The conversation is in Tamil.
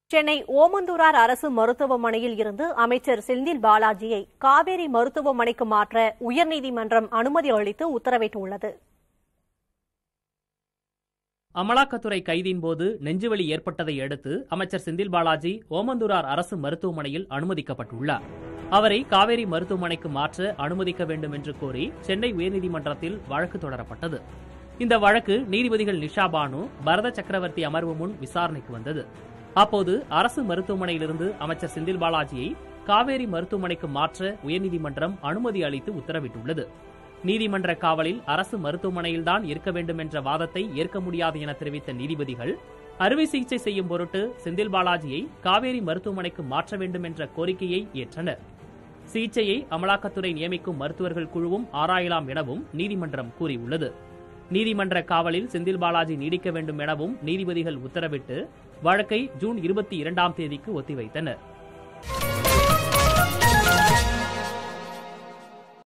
சென்னை ஓமந்தூரார் அரசு மருத்துவமனையில் இருந்து அமைச்சர் செந்தில் பாலாஜியை காவேரி மருத்துவமனைக்கு மாற்ற உயர்நீதிமன்றம் அனுமதி அளித்து உத்தரவிட்டுள்ளது அமலாக்கத்துறை கைதின் போது நெஞ்சுவலி ஏற்பட்டதை அடுத்து அமைச்சர் செந்தில் பாலாஜி ஓமந்தூரார் அரசு மருத்துவமனையில் அனுமதிக்கப்பட்டுள்ளார் அவரை காவேரி மருத்துவமனைக்கு மாற்ற அனுமதிக்க வேண்டும் என்று கோரி சென்னை உயர்நீதிமன்றத்தில் வழக்கு தொடரப்பட்டது இந்த வழக்கு நீதிபதிகள் நிஷா பானு பரத சக்கரவர்த்தி அமர்வு முன் விசாரணைக்கு வந்தது அப்போது அரசு மருத்துவமனையிலிருந்து அமைச்சர் செந்தில் பாலாஜியை காவேரி மருத்துவமனைக்கு மாற்ற உயர்நீதிமன்றம் அனுமதி அளித்து உத்தரவிட்டுள்ளது நீதிமன்ற காவலில் அரசு மருத்துவமனையில்தான் இருக்க வேண்டும் என்ற வாதத்தை ஏற்க முடியாது என தெரிவித்த நீதிபதிகள் அறுவை சிகிச்சை செய்யும் பொருட்டு செந்தில் பாலாஜியை காவேரி மருத்துவமனைக்கு மாற்ற வேண்டும் என்ற கோரிக்கையை ஏற்றனர் சிகிச்சையை அமலாக்கத்துறை நியமிக்கும் மருத்துவர்கள் குழுவும் ஆராயலாம் எனவும் நீதிமன்றம் கூறியுள்ளது நீதிமன்ற காவலில் செந்தில் பாலாஜி நீடிக்க வேண்டும் எனவும் நீதிபதிகள் உத்தரவிட்டு வழக்கை ஜூன் இருபத்தி இரண்டாம் தேதிக்கு ஒத்திவைத்தனர்